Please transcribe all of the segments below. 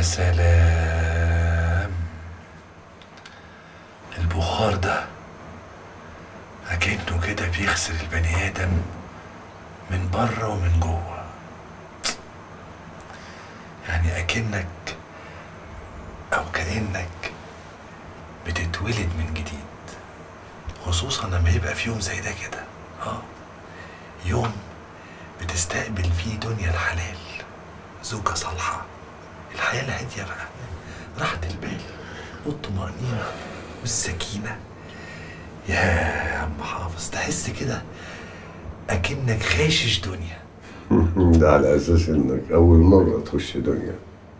سلام البخار ده أكنه كده بيغسل البني آدم من بره ومن جوه يعني أكنك أو كأنك بتتولد من جديد خصوصا لما يبقى في يوم زي ده كده اه يوم بتستقبل فيه دنيا الحلال زوجة صالحة الحياة الهادية بقى راحة البال والطمأنينة والسكينة يا عم حافظ تحس كده أكنك غاشش دنيا ده على اساس انك اول مره تخش دنيا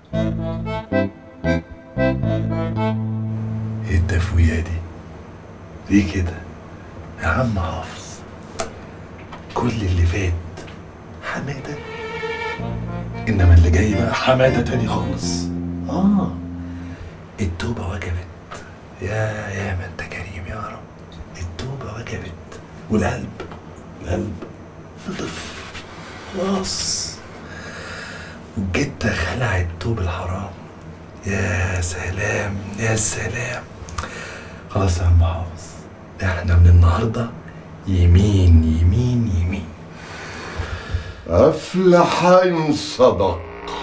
ايه التفوية دي ليه كده يا عم حافظ كل اللي فات حمادة إنما اللي جاي بقى حمادة تاني خالص آه التوبة وجبت يا يا ما أنت كريم يا رب التوبة وجبت والقلب القلب نضف خلاص والجتة خلعت توب الحرام يا سلام يا سلام خلاص يا عم حافظ احنا من النهارده يمين يمين يمين افلح ان صدق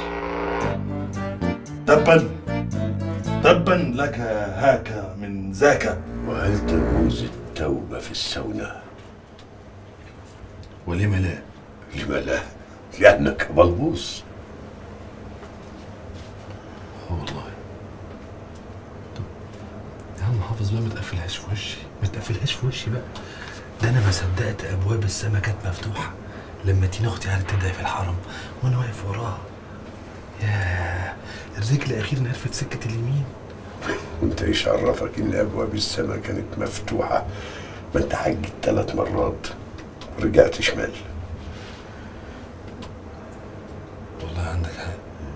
تبا تبا لك هاك من ذاك وهل تجوز التوبه في السونا ولم لا لما لا لانك بلبوس والله يا عم حافظ بقى ما تقفلهاش في وشي ما تقفلهاش في وشي بقى ده انا ما صدقت ابواب السما كانت مفتوحه لما تينا اختي قعدت تدعي في الحرم وانا واقف وراها يا الرجل اخيرا عرفت سكه اليمين وانت ايش عرفك ان ابواب السماء كانت مفتوحه ما انت حجت ثلاث مرات ورجعت شمال والله عندك حق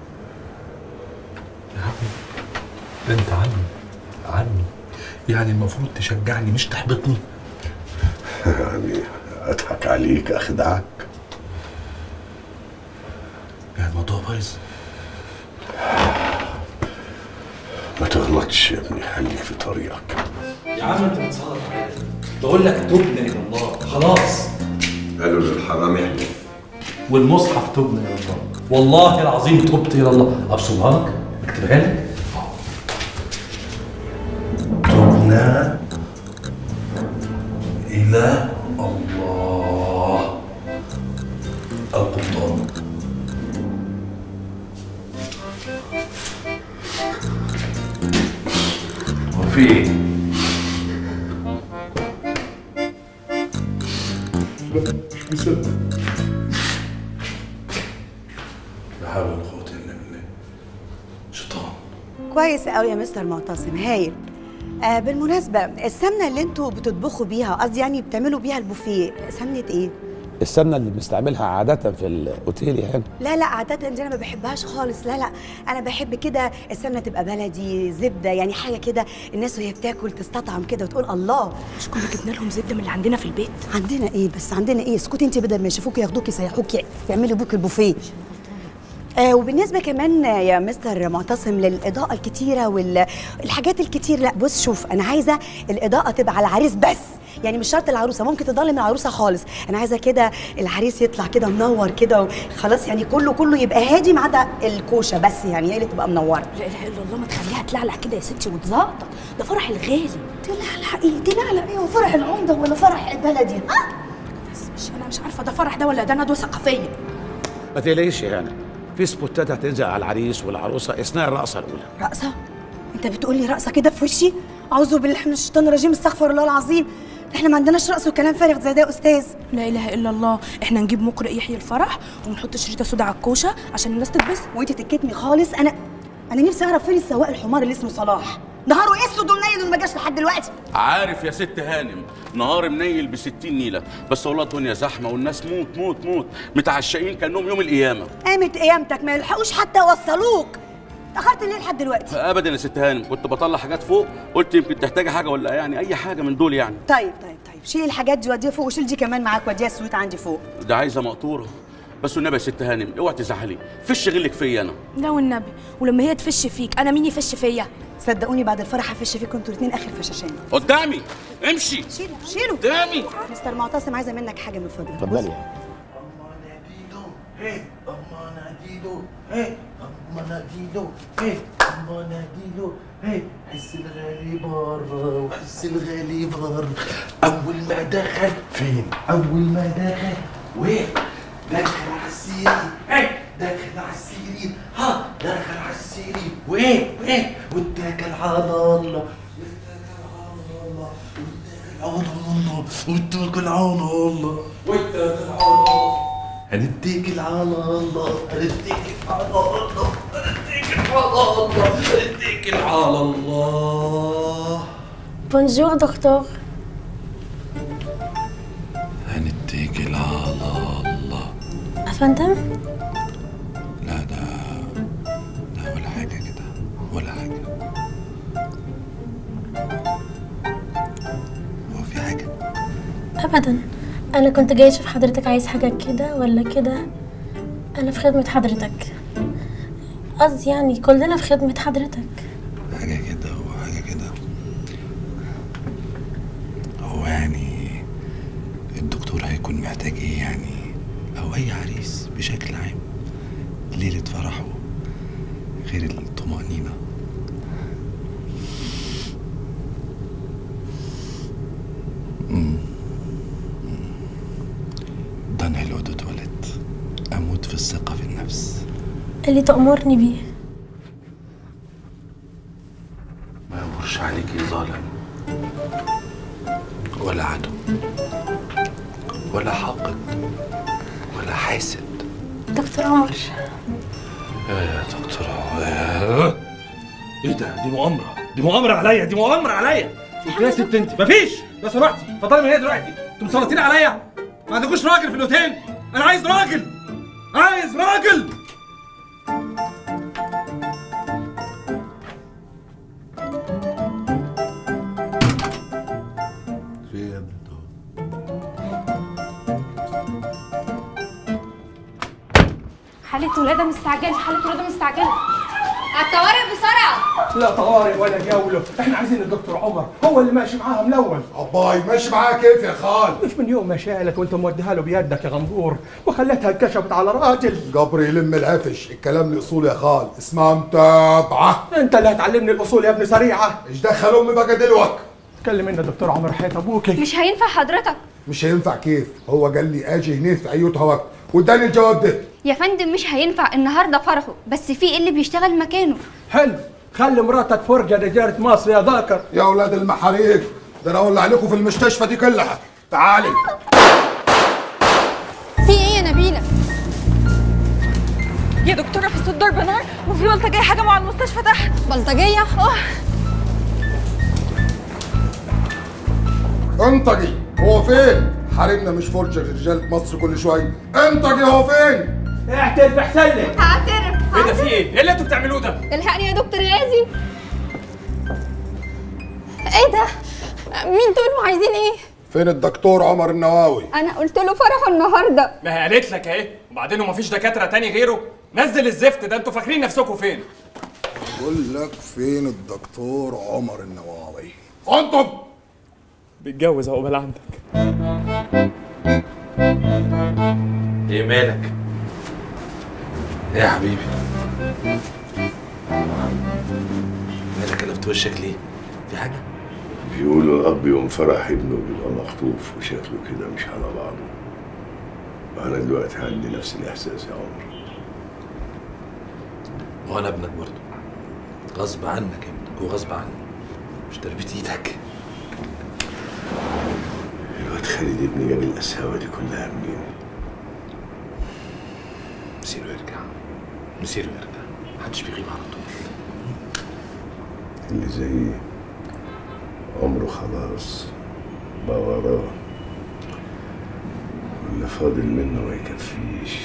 يا عمي ده انت عمي عمي يعني المفروض تشجعني مش تحبطني يعني اضحك عليك اخدعك يعني الموضوع بايظ ما تغلطش يا ابني خليك في طريقك يا عم انت بتصرف عليا بقول لك تبنا الى الله خلاص قالوا للحرام احلف والمصحف تبنا الى الله والله العظيم تبت الى الله ابصمها لك اكتبها لك تبنا إلى الله القبطان وفي ايه؟ مش مصدق لا حول ولا قوة إلا بالله شيطان كويس قوي يا مستر معتصم هايل آه بالمناسبة السمنة اللي انتوا بتطبخوا بيها قصدي يعني بتعملوا بيها البوفيه سمنة ايه؟ السمنه اللي بنستعملها عاده في الاوتيل يعني لا لا عادة دي انا ما بحبهاش خالص لا لا انا بحب كده السمنة تبقى بلدي زبدة يعني حاجة كده الناس وهي بتاكل تستطعم كده وتقول الله مش كنا جبنا لهم زبده من اللي عندنا في البيت عندنا ايه بس عندنا ايه اسكتي انت بدل ما يشوفوكي ياخدوكي يسيحوكي يعملوا بوك البوفيه آه وبالنسبه كمان يا مستر معتصم للاضاءه الكتيره والحاجات الكتير لا بص شوف انا عايزه الاضاءه تبقى على العريس بس يعني مش شرط العروسه ممكن تضلم العروسه خالص انا عايزه كده العريس يطلع كده منور كده خلاص يعني كله كله يبقى هادي ما عدا الكوشه بس يعني هي اللي تبقى منوره لا اله الا الله ما تخليها تلعلع كده يا ستي وتزقطط ده فرح الغالي تلعلع ايه تلعلع ايه وفرح العمده ولا فرح البلدي ها بس مش انا مش عارفه ده فرح ده ولا ده ندوه ثقافيه ما تقلقيش يا هنا في سبوتات هتنزل على العريس والعروسه اثناء الرقصه الاولى رقصه انت بتقول لي رقصه كده في وشي اعوذ بالله من الشيطان الرجيم استغفر الله العظيم احنا ما عندناش رقص وكلام فارغ زي ده يا استاذ لا اله الا الله احنا نجيب مقرئ يحيي الفرح ونحط شريطه سودا على الكوشه عشان الناس تتبسط وانت تتكتمي خالص انا انا نفسي اعرف فين السواق الحمار اللي اسمه صلاح نهاره اسود ومنيل وما جاش لحد دلوقتي عارف يا ست هانم نهار منيل ب 60 نيله بس والله الدنيا زحمه والناس موت موت موت متعشقين كانهم يوم القيامه قامت قيامتك ما يلحقوش حتى يوصلوك اتاخرت ليه لحد دلوقتي ابدا يا ست هانم كنت بطلع حاجات فوق قلت يمكن تحتاجي حاجه ولا يعني اي حاجه من دول يعني طيب طيب طيب شيل الحاجات دي وديها فوق وشيل دي كمان معاك وديها السويت عندي فوق ده عايزه مقطوره بس والنبي يا ست هانم اوعي تزعلي فش غلك فيا انا لا والنبي ولما هي تفش فيك انا مين يفش فيا صدقوني بعد الفرح هفش فيكم انتوا الاثنين اخر فشاشين قدامي امشي شيلوا شيلوا قدامي مستر معتصم عايزه منك حاجه من فضلك اتفضلي هي اما ناديله هي اما ناديله هي اما ناديله هي حس الغالي بره وحس الغالي بره اول ما دخل فين اول ما دخل وين دخل على السرير هي دخل على السرير ها دخل على السرير وين وين واتكل على الله واتكل على الله واتكل على الله هنتكل على الله هنتكل على الله هنتكل على الله هنتكل على الله بونجور دكتور هنتكل على الله أفندم لا ده لا ولا حاجة كده ولا حاجة هو في حاجة أبدا أنا كنت جاي أشوف حضرتك عايز حاجة كده ولا كده أنا في خدمة حضرتك قصدي يعني كلنا في خدمة حضرتك حاجة كده وحاجة كده هو يعني الدكتور هيكون محتاج ايه يعني او اي عريس بشكل عام ليلة فرحه غير الطمأنينة أمم. ده انا العود اتولد اموت في الثقة في النفس اللي تأمرني بيه ما يمرش عليكي ظالم ولا عدو ولا حاقد ولا حاسد دكتور عمر يا دكتور ايه ده دي مؤامره دي مؤامره عليا دي مؤامره عليا انت يا ست انت مفيش لو سمحتي اتفضلي من هنا دلوقتي انتوا مسلطين عليا ما عندكوش راجل في الاوتيل انا عايز راجل عايز راجل في يا ابني حالة ولادة مستعجلة حالة ولادة مستعجلة الطوارئ بسرعة لا طوارئ ولا جولة احنا عايزين الدكتور عمر هو اللي ماشي معاها من الاول عباي ماشي معاها كيف يا خال مش من يوم ما شالت وانت موديها له بيدك يا غندور وخلتها اتكشفت على راجل جبر يلم العفش الكلام الاصول يا خال اسمها متابعه انت اللي هتعلمني الاصول يا ابن سريعه ايش دخل امي بقى دلوقتي اتكلم انت دكتور عمر حياة ابوكي مش هينفع حضرتك مش هينفع كيف هو قال لي اجي هنا في ايوتها وقت واداني الجواب ده يا فندم مش هينفع النهارده فرحه بس في اللي بيشتغل مكانه حلو خلي مراتك فرجة رجالة مصر يا ذاكر يا اولاد المحاريق ده انا اولع عليكم في المستشفى دي كلها تعالي في ايه يا نبيلة يا دكتوره في صوت ضرب نار وفي بلطجيه هجموا على المستشفى تحت بلطجية اه انطقي هو فين حاربنا مش فرجة رجالة مصر كل شويه انطقي هو فين اعترف احسن لك هعترف ايه ده في ايه؟ ايه اللي انتوا بتعملوه ده؟ الحقني يا دكتور غازي ايه ده مين دول وعايزين ايه فين الدكتور عمر النواوي انا قلت له فرحه النهارده ما هي قالت لك اهي وبعدين هو مفيش دكاتره تاني غيره نزل الزفت ده انتوا فاكرين نفسكم فين بقول لك فين الدكتور عمر النواوي انطب بيتجوز عقبال عندك ايه مالك؟ ايه يا حبيبي؟ مالك قلبت وشك ليه؟ في حاجة؟ بيقولوا الاب يوم فرح ابنه بيبقى مخطوف وشكله كده مش على بعضه انا دلوقتي عندي نفس الاحساس يا عمر وانا ابنك برضه غصب عنك ابنك وغصب عني مش تربية ايدك الواد خالد ابني جاب القساوه دي كلها منين مسيره يرجع مسيره يرجع محدش بيغيب على طول اللي زي عمره خلاص بقى وراه واللي فاضل منه ما يكفيش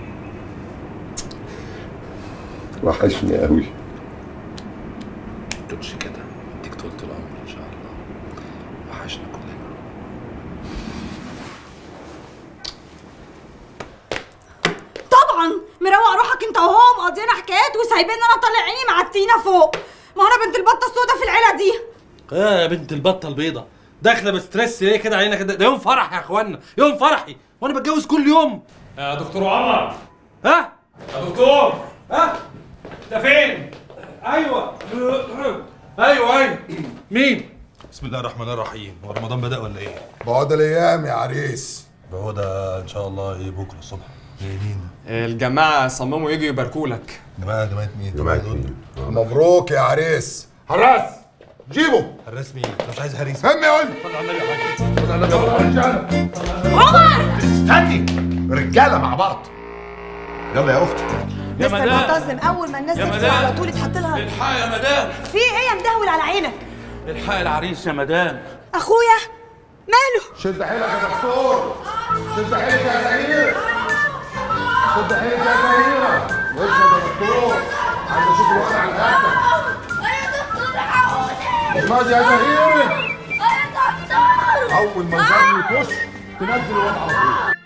وحشني قوي تقولش كده اديك طولة العمر ان شاء الله وحشنا كلنا اصلا مروق روحك انت وهو مقضينا حكايات وسايبين انا طالع عيني معتينا فوق ما انا بنت البطه السودا في العيله دي ايه يا بنت البطه البيضه داخله بستريس ليه كده علينا كده ده يوم فرح يا اخوانا يوم فرحي وانا بتجوز كل يوم يا دكتور عمر ها يا دكتور ها ده فين ايوه ايوه ايوه مين بسم الله الرحمن الرحيم هو رمضان بدأ ولا ايه؟ بعد الايام يا عريس هو ده ان شاء الله ايه بكره الصبح ايه مين؟ الجماعه صمموا يجوا يباركوا لك جماعه جماعه مين؟ جماعة مين؟ مبروك يا عريس حراس جيبه حراس مين؟ انت مش عايز هريس هم يقول صل على النبي يا حاج عمر استني رجاله مع بعض يلا يا اختي يا مستر مدام معتصم اول ما الناس يا تدخل مدام. على طول يتحط لها الحق يا مدام في ايه يا مدهول على عينك الحق العريس يا مدام اخويا ماله شد حيلك يا دكتور شد حيلك يا زهير شد حيلك يا زهيرة وش يا دكتور عايز اشوف الوضع على قدك احمد يا زهير اول ما الجري يخش تنزل الوضع على طول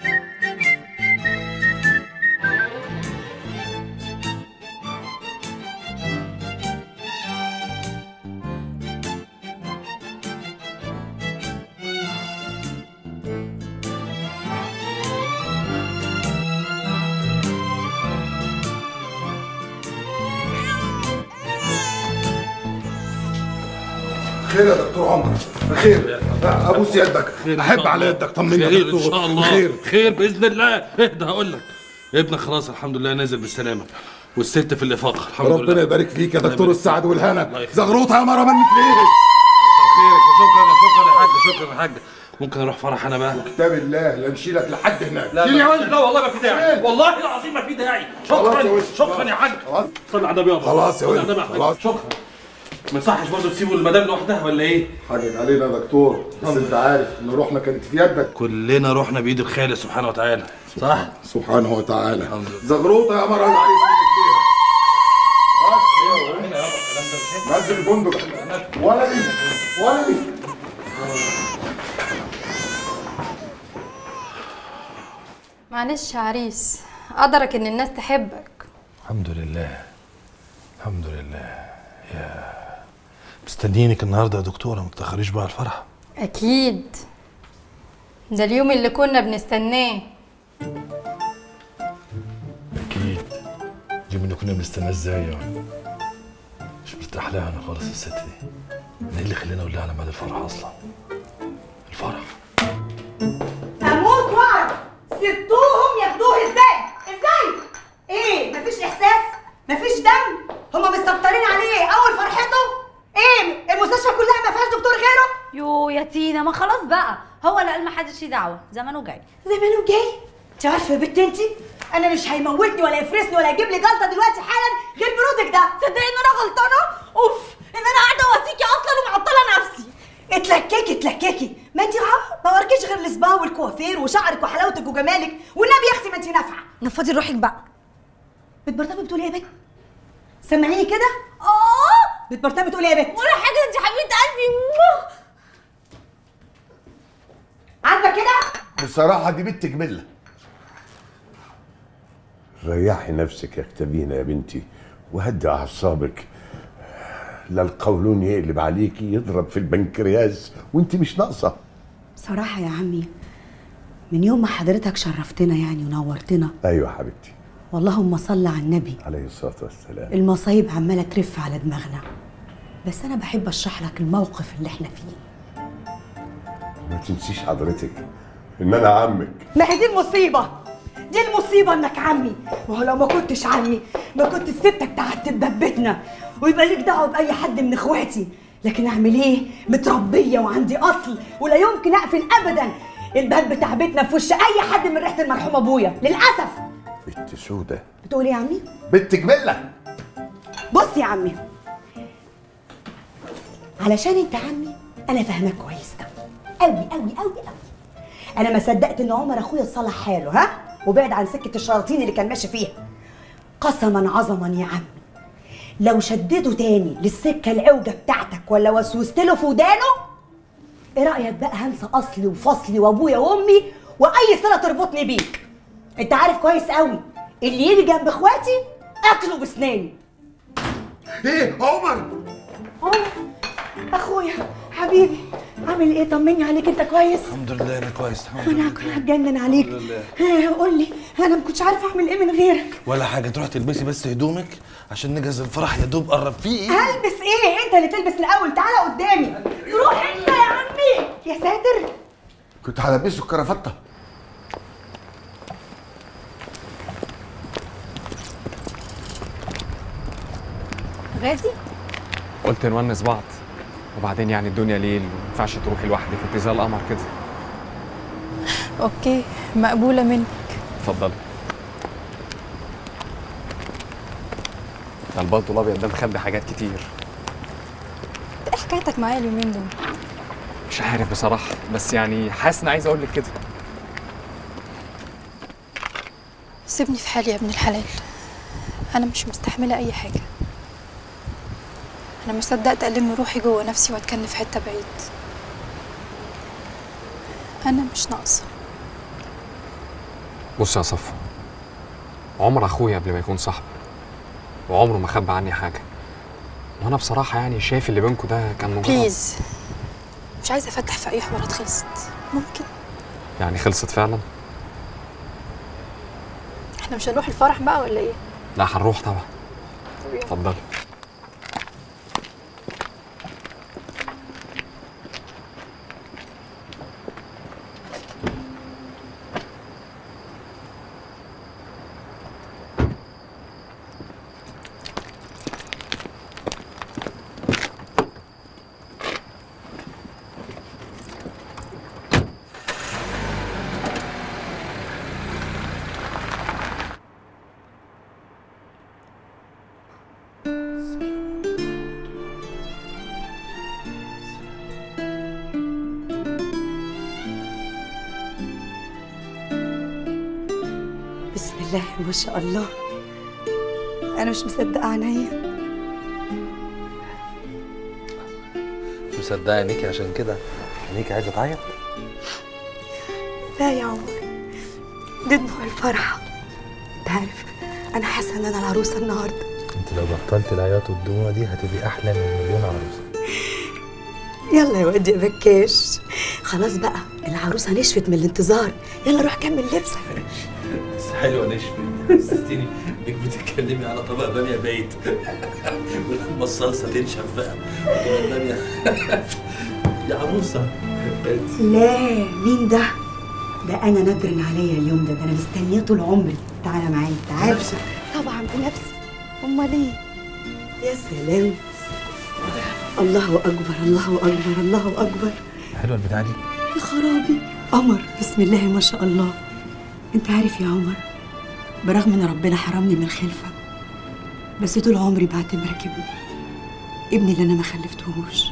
خير يا دكتور عمر خير ابوس يدك احب على يدك طمني يا خير ان دكتور شاء الله خير خير باذن الله اهدى هقول لك ابنك خلاص الحمد لله نازل بالسلامه والست في الافاق الحمد لله ربنا يبارك فيك يا الله دكتور يبارك السعد والهنا الله يخليك. زغروطه يا مره منك ليه خيرك شكرا شكرا يا حاج شكرا يا حاج ممكن اروح فرح انا بقى كتاب الله لا نشيلك لحد هناك لا شيل يا لا, ولد. لا والله ما في داعي والله العظيم ما في داعي خلاص يا شكرا ولد. شكرا يا حاج خلاص صلي على النبي يابا خلاص يا صلي ولد. على النبي يا حاج. خلاص. شكرا ما يصحش برضه تسيبوا المدام لوحدها ولا ايه؟ حاجك علينا يا دكتور بس انت عارف ان روحنا كانت في يدك كلنا رحنا بايد الخالق سبحانه وتعالى صح؟ سبحانه وتعالى الحمد لله زغروطه يا مره العريس منك ليها بس يا ولد. نزل البندق ولدي ولدي معلش يا عريس قدرك ان الناس تحبك الحمد لله الحمد لله يا مستنيينك النهارده يا دكتوره ما تتاخريش بقى على الفرح اكيد ده اليوم اللي كنا بنستناه اكيد اليوم اللي كنا بنستناه ازاي يعني مش مرتاح لها انا خالص الست دي انا ايه اللي خلاني اقول لها على ميعاد الفرح اصلا الفرح اموت واعرف سبتوهم ياخدوه ازاي ازاي ايه مفيش احساس مفيش دم هما مستكترين عليه اول فرحته ايه المستشفى كلها ما فيهاش دكتور غيره يو يا تينا ما خلاص بقى هو اللي قال ما حدش ليه دعوه زمانه جاي زمانه جاي انت عارفه يا بنت انت انا مش هيموتني ولا يفرسني ولا يجيب لي جلطه دلوقتي حالا غير برودك ده تصدقي ان انا غلطانه اوف ان انا قاعده واسيكي اصلا ومعطله نفسي اتلككي اتلككي ما انت ما وركيش غير السبا والكوافير وشعرك وحلاوتك وجمالك والنبي يا اختي ما انت نافعه نفضي روحك بقى بتبرطمي بتقولي ايه يا بنت سمعيني كده اه بتبرطمي بتقولي ايه يا بنت ولا حاجه انت حبيبه قلبي عاجبك كده بصراحة دي بنت جملة ريحي نفسك يا كتابينا يا بنتي وهدي أعصابك لا القولون يقلب عليكي يضرب في البنكرياس وانت مش ناقصة صراحه يا عمي من يوم ما حضرتك شرفتنا يعني ونورتنا أيوة حبيبتي واللهم صل على النبي عليه الصلاة والسلام المصايب عماله ترف على دماغنا بس انا بحب اشرح لك الموقف اللي احنا فيه ما تنسيش حضرتك إن أنا عمك ما هي دي المصيبه دي المصيبه انك عمي ما هو لو ما كنتش عمي ما كنت سبتك تحت بيتنا ويبقى ليك دعوه باي حد من اخواتي لكن اعمل ايه متربيه وعندي اصل ولا يمكن اقفل ابدا الباب بتاع بيتنا في وش اي حد من ريحه المرحوم ابويا للاسف بنت سودة بتقول ايه يا عمي بنت جملة بص يا عمي علشان انت عمي انا فاهمك كويس قوي قوي قوي قوي قوي انا ما صدقت ان عمر اخويا صلح حاله ها وبعد عن سكه الشياطين اللي كان ماشي فيها قسما عظما يا عمي لو شدته تاني للسكه العوجه بتاعتك ولا وسوست له في ودانه ايه رايك بقى هنسى اصلي وفصلي وابويا وامي واي صله تربطني بيك انت عارف كويس قوي اللي يجي جنب اخواتي اكله بسناني ايه عمر عمر اخويا حبيبي عامل ايه طمني عليك انت كويس الحمد لله انا كويس الحمد انا كنت هتجنن عليك الحمد لله. ها، قول لي انا ما كنتش عارفه اعمل ايه من غيرك ولا حاجه تروح تلبسي بس هدومك عشان نجهز الفرح يا دوب قرب فيه ايه هلبس ايه انت اللي تلبس الاول تعالى قدامي روح انت يا عمي يا ساتر كنت هلبسه الكرافته غازي قلت نونس بعض وبعدين يعني الدنيا ليل وما ينفعش تروحي لوحدك انت زي القمر كده اوكي مقبولة منك اتفضلي ده البلطو الابيض ده مخبي حاجات كتير ايه حكايتك معايا اليومين دول مش عارف بصراحه بس يعني حاسس اني عايز اقول لك كده سيبني في حالي يا ابن الحلال انا مش مستحملة اي حاجة انا مش صدقت الم روحي جوه نفسي واتكن في حتة بعيد انا مش ناقصة بص يا صفو عمر اخويا قبل ما يكون صاحبي وعمره ما خبى عني حاجه وانا بصراحه يعني شايف اللي بينكم ده كان مجرد بليز مش عايزة افتح في اي حوارات خلصت ممكن يعني خلصت فعلا احنا مش هنروح الفرح بقى ولا ايه لا هنروح طبعا اتفضلي بسم الله ما شاء الله انا مش مصدقه عينيا مش مصدقه عينيكي عشان كده عينيكي عايزه تعيط لا يا عمر دي دموع الفرحه انت عارف انا حاسه ان انا العروسه النهارده انت لو بطلت العياط والدموع دي هتبقي احلى من مليون عروسه يلا يا واد يا بكاش خلاص بقى العروسه نشفت من الانتظار يلا روح كمل لبسك بس حلوه نشفي حسستيني انك بتتكلمي على طبق باميه بايت ولما الصلصه تنشف بقى وتقول الباميه يا عروسه لا مين ده ده انا نادرا عليا اليوم ده ده انا مستنياه طول عمري تعالى معايا تعالى بنفسك؟ طبعا بنفسي امال ايه يا سلام الله اكبر الله اكبر الله اكبر حلوه البتاعه دي يا خرابي قمر بسم الله ما شاء الله انت عارف يا عمر برغم ان ربنا حرمني من الخلفه بس طول عمري بعتبرك ابني ابني اللي انا ما خلفتهوش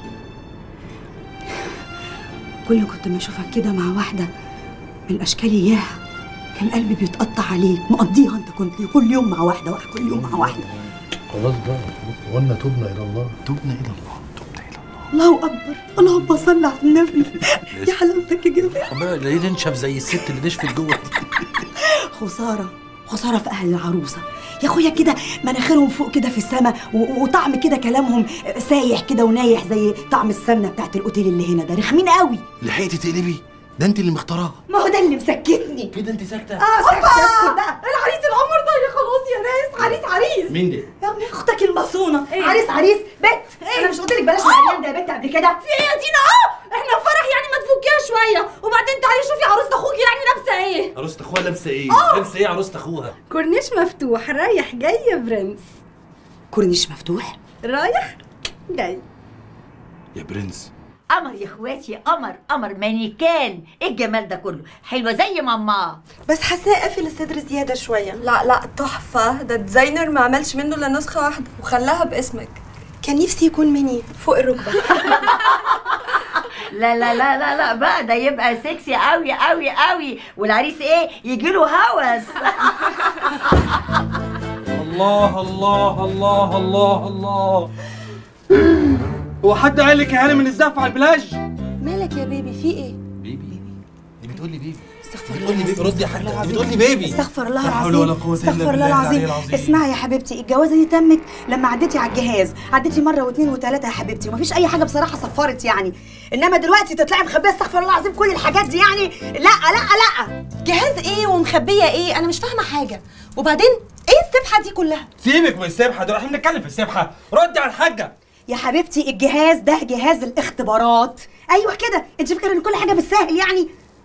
كل ما كنت ما اشوفك كده مع واحده من اشكال اياها كان قلبي بيتقطع عليك مقضيها انت كنت كل يوم مع واحده واحده كل يوم مع واحده خلاص بقى قلنا تبنا الى الله تبنا الى الله الله اكبر اللهم صل على النبي يا حلاوتك يا جماعه ربنا لا ننشف زي الست اللي نشفت جوه دي خساره خساره في اهل العروسه يا اخويا كده مناخيرهم فوق كده في السماء و- وطعم كده كلامهم سايح كده ونايح زي طعم السمنه بتاعت الاوتيل اللي هنا ده رخمين قوي لحقتي تقلبي ده انت اللي مختاراها ما هو ده اللي مسكتني كده انت ساكته اه ساكته اسكت بقى العريس القمر ده يا خلاص يا ناس عريس عريس مين ده؟ يا ابن اختك المصونه عريس عريس بت انا مش قلت لك بلاش العريان ده يا بت قبل كده في ايه يا دينا اه احنا في فرح يعني ما تفكيها شويه وبعدين تعالي شوفي عروسه اخوك يعني لابسه ايه عروسه اخوها لابسه ايه؟ آه. لابسه ايه عروسه اخوها؟ كورنيش مفتوح رايح جاي يا برنس كورنيش مفتوح رايح جاي يا برنس قمر يا اخواتي قمر قمر مانيكان ايه الجمال ده كله حلوه زي ماما بس حاساه قافل الصدر زياده شويه لا لا تحفه ده الديزاينر ما عملش منه الا نسخه واحده وخلاها باسمك كان نفسي يكون ميني فوق الركبه لا لا لا لا لا بقى ده يبقى سكسي قوي قوي قوي والعريس ايه يجيله هوس الله الله الله الله الله هو حد قال لك يا هاني من الزقف على البلاج؟ مالك يا بيبي في ايه دي بتقول لي بيبي استغفر استغفر بتقول لي بيبي ردي يا حاجه بتقول لي بيبي استغفر الله لا حول العظيم ولا قوة إلا استغفر الله بالله العظيم العلي العظيم. اسمعي يا حبيبتي الجوازه دي تمت لما عديتي على الجهاز عديتي مره واثنين وثلاثه يا حبيبتي ومفيش اي حاجه بصراحه صفرت يعني انما دلوقتي تطلعي مخبيه استغفر الله العظيم كل الحاجات دي يعني لا لا لا جهاز ايه ومخبيه ايه انا مش فاهمه حاجه وبعدين ايه السبحه دي كلها سيبك من السبحه دول احنا بنتكلم في السبحه ردي على الحاجه يا حبيبتي الجهاز ده جهاز الاختبارات ايوه كده انت فاكره ان كل حاجه بالسهل يعني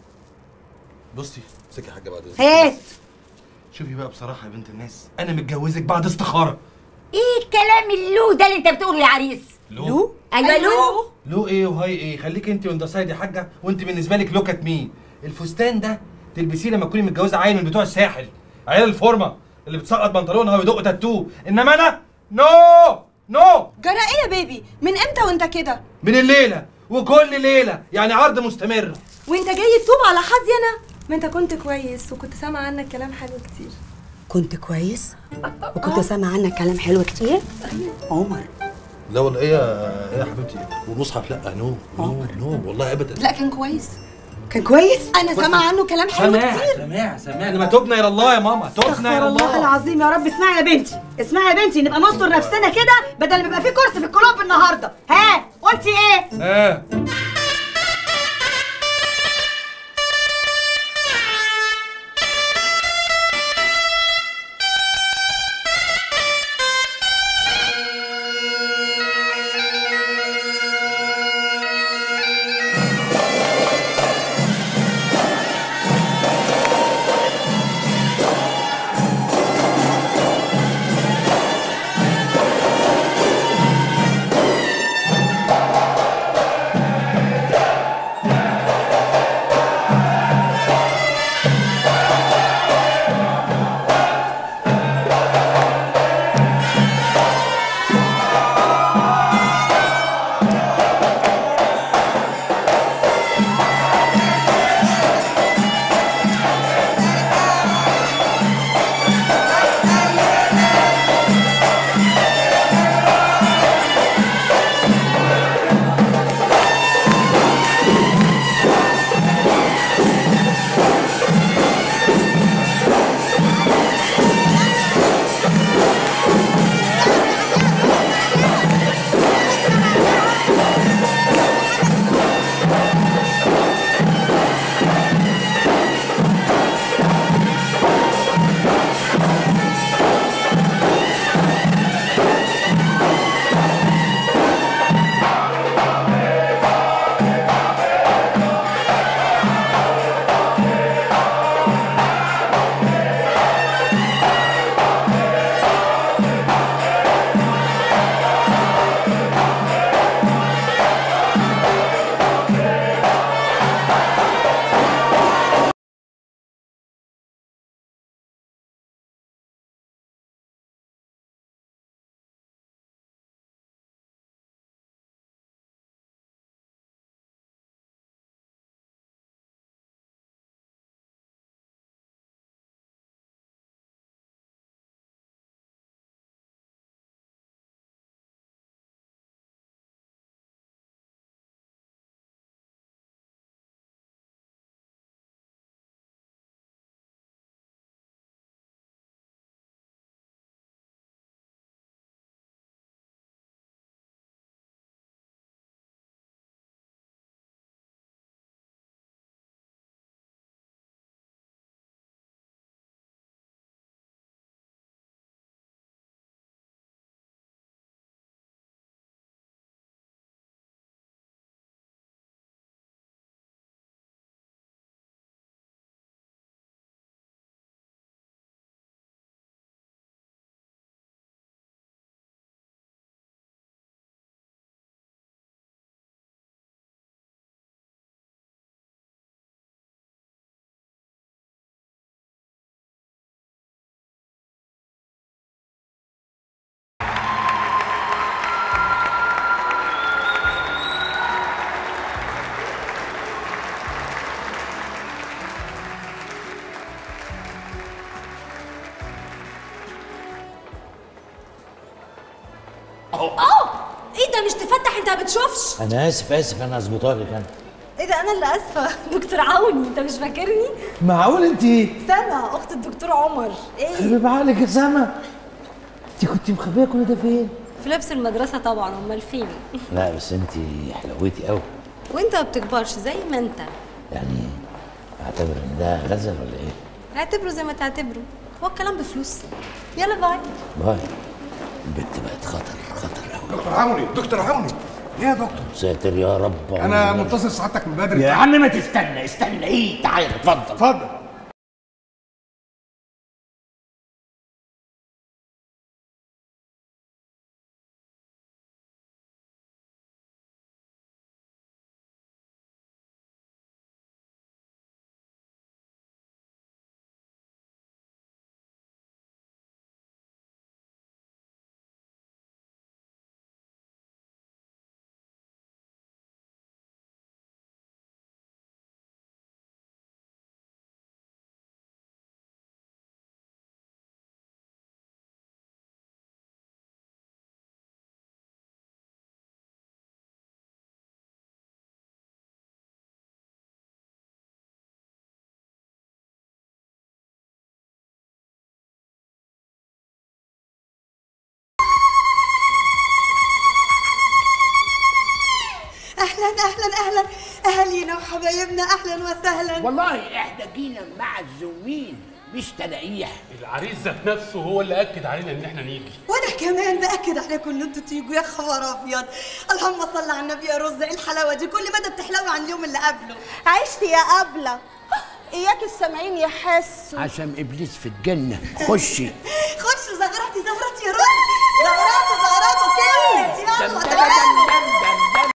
بصي امسكي يا حاجه بعد إذنك. هات شوفي بقى بصراحه يا بنت الناس انا متجوزك بعد استخاره ايه الكلام اللو ده اللي انت بتقوله يا عريس لو ايوه لو لو ايه وهاي ايه خليك انت وانت سايد يا حاجه وانت بالنسبه لك لوك ات مي الفستان ده تلبسيه لما تكوني متجوزه عيل من بتوع الساحل عيال الفورمه اللي بتسقط بنطلونها ويدق تاتو انما انا نو نو جرى ايه يا بيبي من امتى وانت كده من الليله وكل ليله يعني عرض مستمر وانت جاي تتوب على حظي انا ما انت كنت كويس وكنت سامعه عنك كلام حلو كتير كنت كويس وكنت سامع عنك كلام حلو كتير عمر لا والله ايه يا ايه يا حبيبتي والمصحف لا نو نو نو والله ابدا لا كان كويس كان كويس انا سامعه عنه كلام حلو سماع كتير سماع سماع لما تبنا الى الله يا ماما تبنا استغفر الى الله الله العظيم يا رب اسمعي يا بنتي اسمعي يا بنتي نبقى نستر نفسنا كده بدل ما يبقى في كرسي في الكلوب النهارده ها قلتي ايه اه اه ايه ده مش تفتح انت ما بتشوفش انا اسف اسف انا هظبطها لك انا ايه ده انا اللي اسفه دكتور عوني انت مش فاكرني معقول انت سما اخت الدكتور عمر ايه حبيب عقلك يا سما انت كنت مخبيه كل ده فين في لبس المدرسه طبعا امال فين لا بس انت حلوتي قوي وانت ما بتكبرش زي ما انت يعني اعتبر ان ده غزل ولا ايه اعتبره زي ما تعتبره هو الكلام بفلوس يلا باي باي البت بقت خطر خطر قوي دكتور عوني دكتور عوني ايه يا دكتور ساتر يا رب انا منتظر سعادتك من بدري يا عم ما تستنى استنى ايه تعالى اتفضل اتفضل اهلا اهلا اهلا اهالينا وحبايبنا اهلا وسهلا والله احنا جينا معزومين مش تلاقيح العريس ذات نفسه هو اللي اكد علينا ان احنا نيجي وانا كمان باكد عليكم ان انتوا تيجوا يا خبر ابيض اللهم صل على النبي يا رز ايه الحلاوه دي كل مدى بتحلوي عن اليوم اللي قبله عشت يا قبلة اياك السامعين يحسوا عشان ابليس في الجنه خشي خش زغرتي زغرتي يا رز زغراتي زغراتي كلمت يلا تعالوا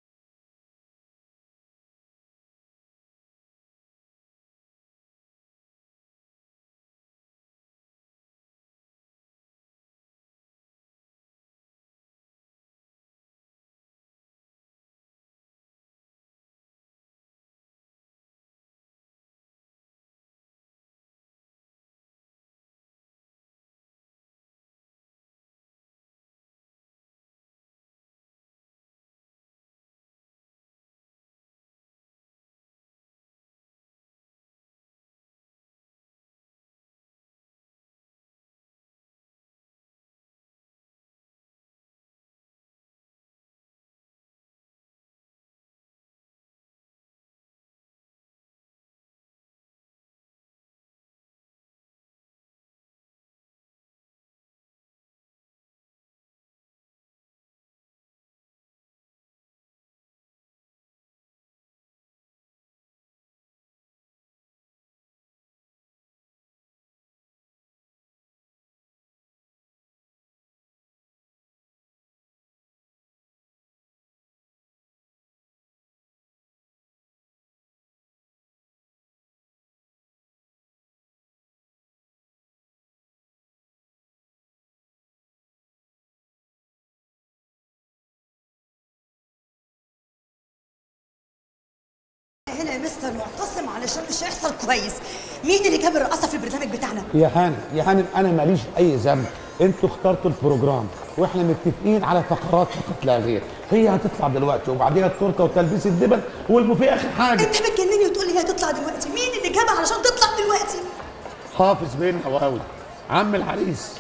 هنا يا مستر معتصم علشان مش هيحصل كويس مين اللي جاب الرقاصه في البرنامج بتاعنا يا هانم يا هانم انا ماليش اي ذنب انتوا اخترتوا البروجرام واحنا متفقين على فقرات فقط لا غير هي هتطلع دلوقتي وبعدين التورته وتلبيس الدبل والبوفيه اخر حاجه انت بتجنني وتقول لي هي هتطلع دلوقتي مين اللي جابها علشان تطلع دلوقتي حافظ بين هواوي عم العريس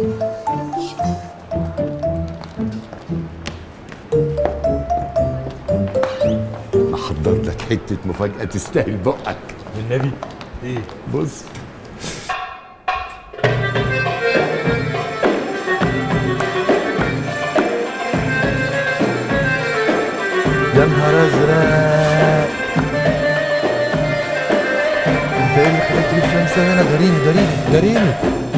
محضر لك حته مفاجاه تستاهل بقك والنبي ايه بص يا نهار ازرق انت ايه اللي خليك تجيب شمسة هنا جريني جريني جريني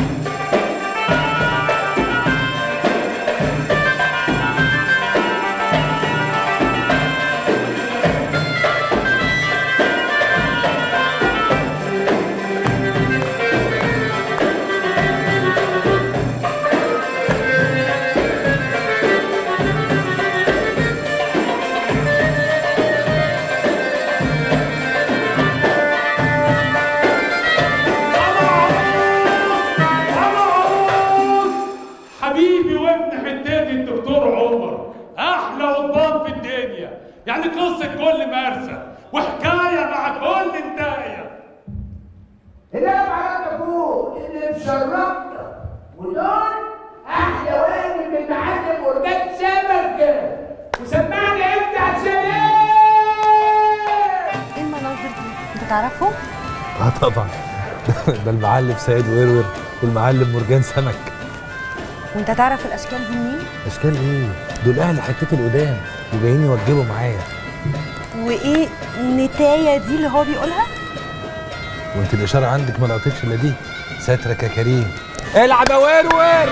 حبيبي وابن حتاتي الدكتور عمر احلى قضبان في الدنيا يعني قصه كل مرسى وحكايه مع كل انتايه هنا معناته ابوك اللي مشرفنا ودول احلى واجب من معلم ورجال سمك وسمعني انت عشان ايه؟ ايه المناظر دي؟ انت تعرفهم؟ اه طبعا ده المعلم سيد ويرور والمعلم مرجان سمك وانت تعرف الاشكال دي منين؟ اشكال ايه دول اهل حتتي القدام وجايين يوجبوا معايا وايه نتايه دي اللي هو بيقولها؟ وانت الاشاره عندك ما لقطتش الا دي سترك يا كريم العب يا ويرور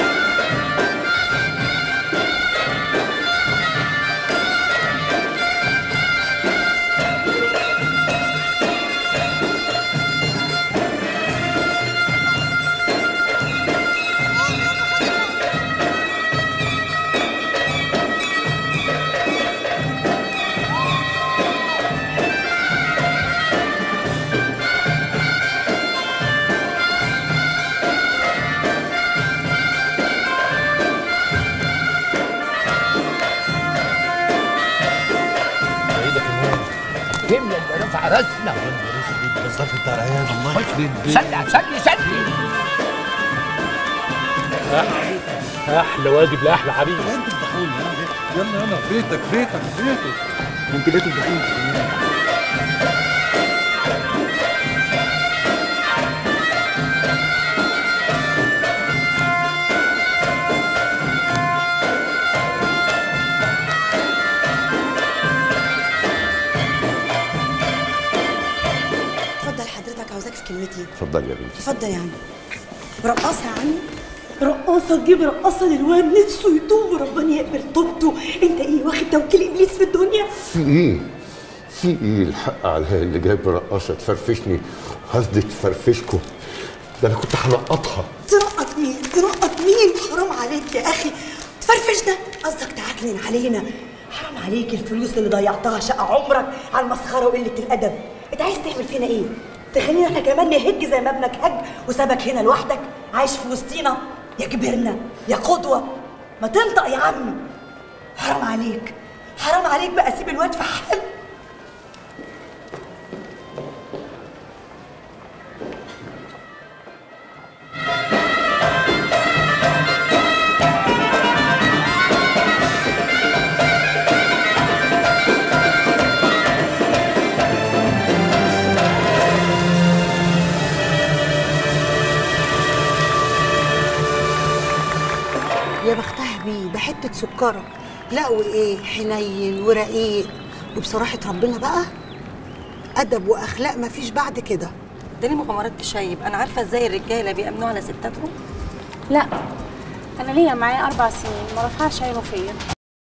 بعيدك المهم كمل انت رفع راسنا بالظبط انت ريان الله يخرب سلي سلي سلي احلى واجب لاحلى عريس انت تضحوني يلا يلا بيتك بيتك بيتك انت ليه تضحوني اتفضل حضرتك عاوزاك في كلمتين اتفضل يا بنتي اتفضل يا عم رقاصة يا عمي رقاصة تجيب رقاصة للواد نفسه يتوب وربنا يقبل توبته انت ايه واخد توكيل ابليس في الدنيا في ايه؟ في ايه الحق عليا اللي جايب رقاصه تفرفشني قصدي تفرفشكم ده انا كنت هنقطها ترقط مين ترقط مين حرام عليك يا اخي تفرفشنا قصدك تعكنن علينا حرام عليك الفلوس اللي ضيعتها شقة عمرك على المسخرة وقلة الأدب انت عايز تعمل فينا ايه تخلينا احنا كمان نهج زي ما ابنك هج وسابك هنا لوحدك عايش في وسطينا يا كبرنا يا قدوة ما تنطق يا عمي حرام عليك حرام عليك بقى سيب الواد في حاله يا بختها بيه ده حته سكره لا وايه حنين ورقيق وبصراحه ربنا بقى ادب واخلاق مفيش بعد كده اداني مغامرات تشيب انا عارفه ازاي الرجاله بيأمنوا على ستاتهم لا انا ليا معايا اربع سنين ما رفعش عينه فيا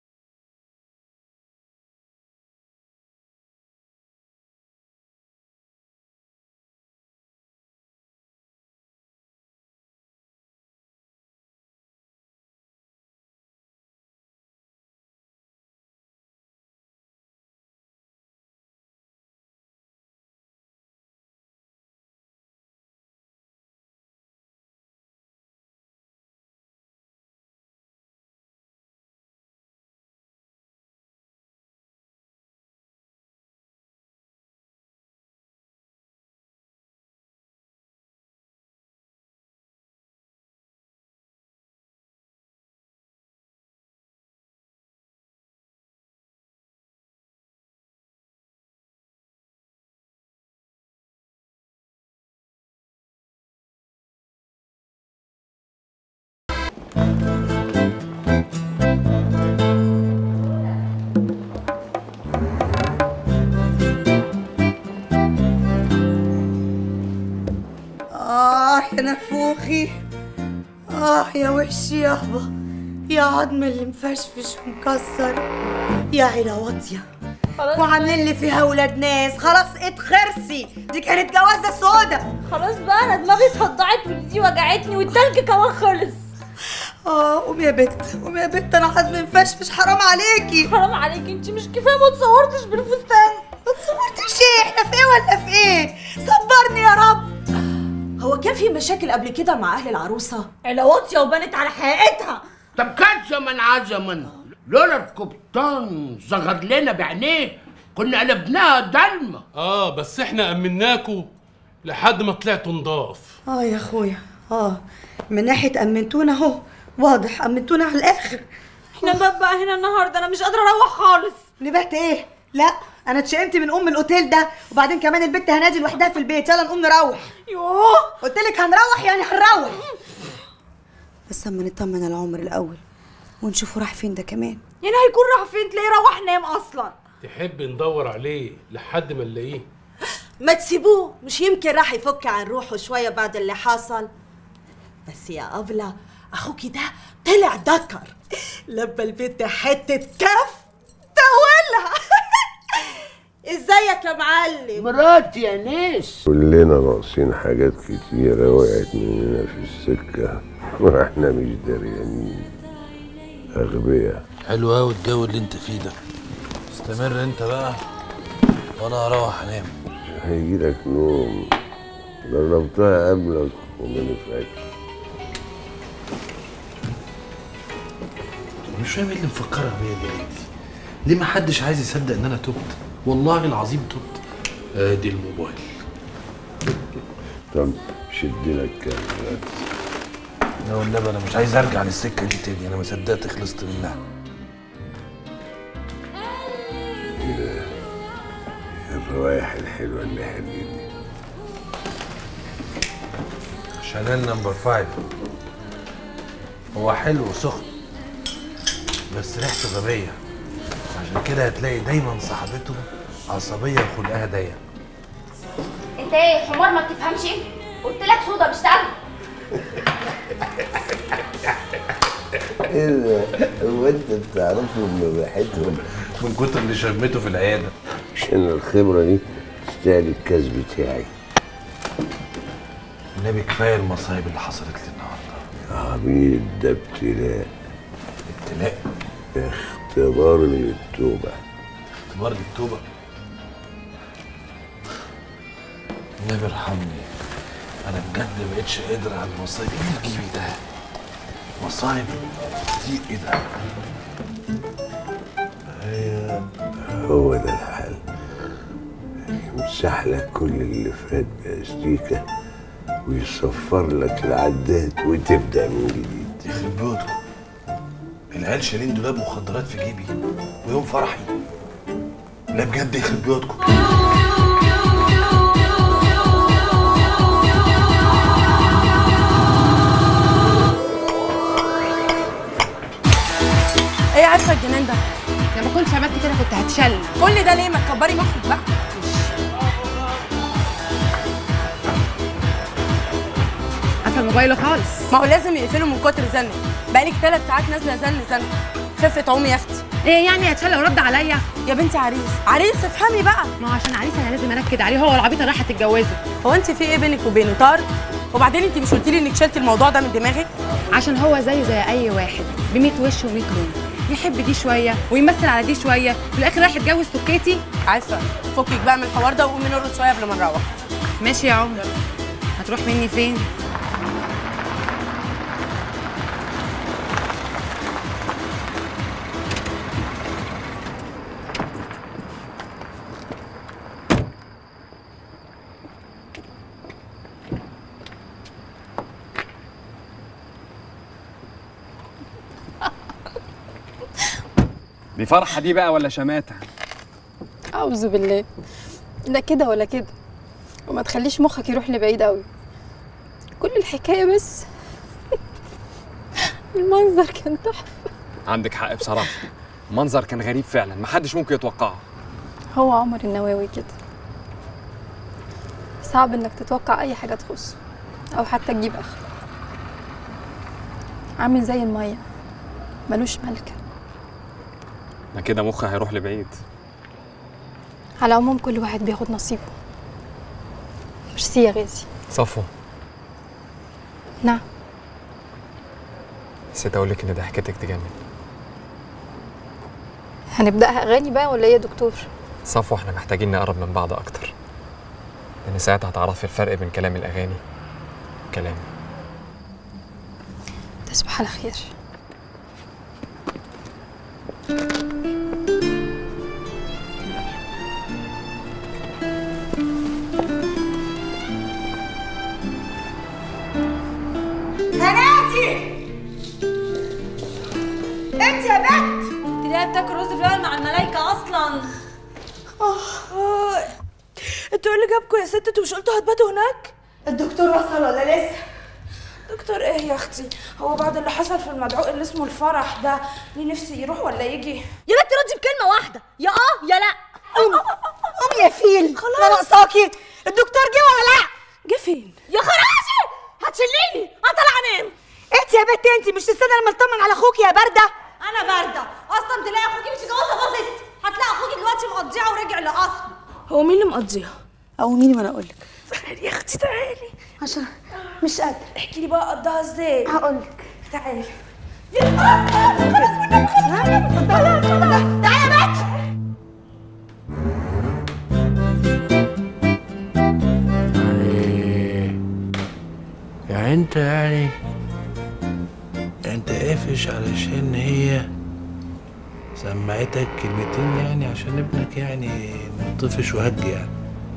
آه يا نفوخي آه يا وشي يابا يا عظم اللي مفشفش ومكسر يا عيلة واطية وعاملين لي فيها ولاد ناس خلاص اتخرسي دي كانت جوازة سودا خلاص بقى انا دماغي صدعت ودي وجعتني والتلج كمان خلص اه قومي يا بت قومي يا بت انا عظمي مفشفش حرام عليكي حرام عليكي انت مش كفايه ما اتصورتش بالفستان ما اتصورتش ايه احنا في ايه ولا في ايه صبرني يا رب هو كان في مشاكل قبل كده مع اهل العروسه عيله واطيه وبنت على حقيقتها طب كان زمن عزمن لولا القبطان ظهر لنا بعينيه كنا قلبناها ضلمه اه بس احنا امناكوا لحد ما طلعتوا نضاف اه يا اخويا اه من ناحيه امنتونا اهو واضح امنتونا على الاخر احنا نبات بقى هنا النهارده انا مش قادره اروح خالص نبات ايه لا انا اتشائمت من ام الاوتيل ده وبعدين كمان البت هنادي لوحدها في البيت يلا نقوم نروح يوه قلت لك هنروح يعني هنروح بس اما نطمن على عمر الاول ونشوفه راح فين ده كمان يعني هيكون راح فين تلاقيه روح نام اصلا تحب ندور عليه لحد ما نلاقيه ما تسيبوه مش يمكن راح يفك عن روحه شوية بعد اللي حصل بس يا أبلة أخوكي ده طلع ذكر لبى البنت حتة كف تولها ازيك يا معلم مراتي يا ناس كلنا ناقصين حاجات كتيرة وقعت مننا في السكة واحنا مش دريانين أغبياء حلو قوي الجو اللي انت فيه ده استمر انت بقى وانا هروح انام هيجيلك نوم جربتها قبلك وما نفعتش مش فاهم ايه اللي مفكرك بيا دلوقتي ليه ما حدش عايز يصدق ان انا تبت والله العظيم تبت ادي الموبايل طب شد لك كام لا والنبي انا مش عايز ارجع للسكه دي تاني انا ما صدقت خلصت منها كده الروايح الحلوة اللي حلوة شانيل نمبر فايف هو حلو وسخن بس ريحته غبية عشان كده هتلاقي دايما صاحبته عصبية وخلقها ضيق انت ايه حمار ما بتفهمش ايه قلت لك صودا بيشتغل ايه ده؟ هو انت بتعرفهم من ريحتهم من كتر اللي شمته في العيادة عشان الخبرة دي تستاهل الكاس بتاعي النبي كفاية المصايب اللي حصلت لي النهاردة عبيد ده ابتلاء ابتلاء اختبار للتوبة اختبار للتوبة النبي ارحمني انا بجد ما بقتش قادر على المصايب ايه اللي في جيبي ده مصايب كتير ايه ده ايوه هو ده الحل يمسح لك كل اللي فات باستيكة ويصفر لك العداد وتبدأ من جديد يخرب بيوتكم العيال شايلين دولاب مخدرات في جيبي ويوم فرحي لا بجد يخرب بيوتكم ايه عارفه الجنان ده لو ما كنتش عملت كده كنت هتشل كل ده ليه ما تكبري مخك بقى قفل موبايله خالص ما هو لازم يقفلوا من كتر زن بقالك ثلاث ساعات نازله زن زن خفة عمي يا اختي ايه يعني هتشل ورد عليا يا بنتي عريس عريس افهمي بقى ما هو عشان عريس انا لازم انكد عليه هو والعبيطه اللي رايحه تتجوزه هو انت في ايه بينك وبينه طار وبعدين انت مش قلتي لي انك شلتي الموضوع ده من دماغك عشان هو زيه زي اي واحد ب 100 وش و100 لون يحب دي شويه ويمثل على دي شويه في الاخر رايح يتجوز سكيتي عارفه فكك بقى من الحوار ده وقومي نرقص شويه قبل ما نروح ماشي يا عمر هتروح مني فين دي فرحه دي بقى ولا شماته أعوذ بالله لا كده ولا كده وما تخليش مخك يروح لبعيد قوي كل الحكاية بس المنظر كان تحفة عندك حق بصراحه منظر كان غريب فعلا محدش ممكن يتوقعه هو عمر النواوي كده صعب انك تتوقع اي حاجة تخصه او حتى تجيب اخره عامل زي المية ملوش ملكة ده كده مخي هيروح لبعيد على العموم كل واحد بياخد نصيبه ميرسي يا غازي صفوه نعم نسيت اقول لك ان ضحكتك تجنن هنبدأها أغاني بقى ولا إيه يا دكتور؟ صفوه احنا محتاجين نقرب من بعض اكتر لان ساعتها هتعرفي الفرق بين كلام الاغاني وكلامي تصبح على خير انت يا بنت انت ليه بتاكل رز بلبن مع الملايكه اصلا اه انتوا ايه اللي جابكم يا ست انتوا مش قلتوا هتباتوا هناك الدكتور وصل ولا لسه دكتور ايه يا اختي هو بعد اللي حصل في المدعو اللي اسمه الفرح ده ليه نفسي يروح ولا يجي يا بنت ردي بكلمه واحده يا اه يا لا قومي قومي يا فيل خلاص لا ناقصاكي الدكتور جه ولا لا جه فين يا خراشي هتشليني هطلع انام انت يا بنت انت مش تستنى لما اطمن على اخوكي يا بارده انا بارده اصلا تلاقي اخوكي مش جوازه باظت هتلاقي اخوكي دلوقتي مقضيها ورجع لاصله هو مين اللي مقضيها او مين وانا اقول لك تعالي يا اختي تعالي عشان مش قادره احكي لي بقى قضاها ازاي هقول لك تعالي تعالى يا بنت يعني انت يعني انت قافش علشان هي سمعتك كلمتين يعني عشان ابنك يعني طفش وهج يعني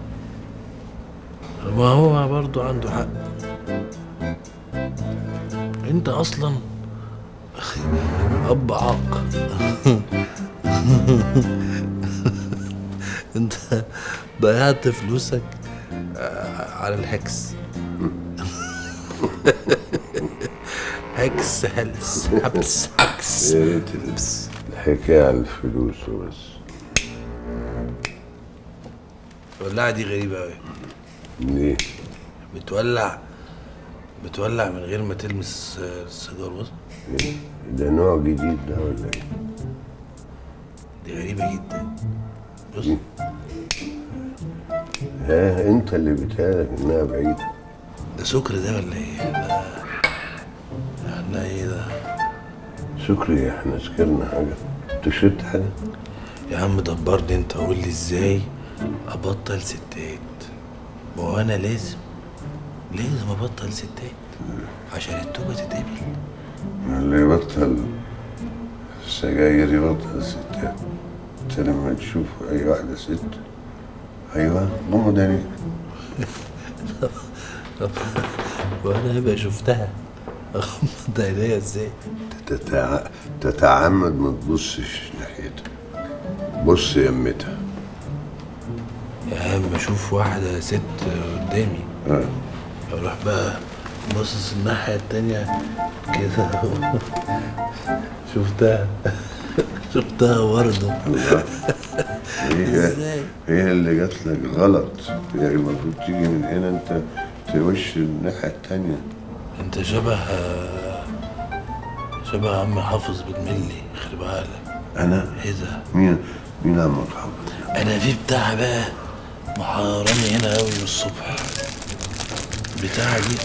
ما هو برضو عنده حق انت اصلا اب عاق انت ضيعت فلوسك آه، على الهكس هكس هلس حبس حكس يا ريت الحكايه على الفلوس وبس الولاعة دي غريبة أوي ليه؟ بتولع بتولع من غير ما تلمس آه، السيجار بص ده نوع جديد ده ولا ايه؟ دي غريبة جدا بص ها انت اللي بتهالك انها بعيده ده سكر ده ولا ايه؟ ده احنا ايه ده؟ شكري احنا سكرنا حاجه انت شربت حاجه؟ يا عم دبرني انت قول لي ازاي ابطل ستات ما هو انا لازم لازم ابطل ستات عشان التوبه تتقبل اللي يبطل السجاير يبطل الستات انت لما تشوف اي واحده ست ايوه غمض عينيك وانا هبقى شفتها اغمض عينيا ازاي؟ تتع... تتعمد ما تبصش ناحيتها بص يمتها يا عم اشوف واحده ست قدامي اه اروح بقى باصص الناحيه التانيه كده شفتها شفتها برضه هي ازاي؟ هي اللي جات لك غلط هي المفروض تيجي من هنا انت توش الناحيه التانيه انت شبه شبه عم حافظ بتملي خلي بالك انا ايه ده؟ مين مين عم محمد انا في بتاع بقى محيراني هنا قوي من الصبح بتاع دي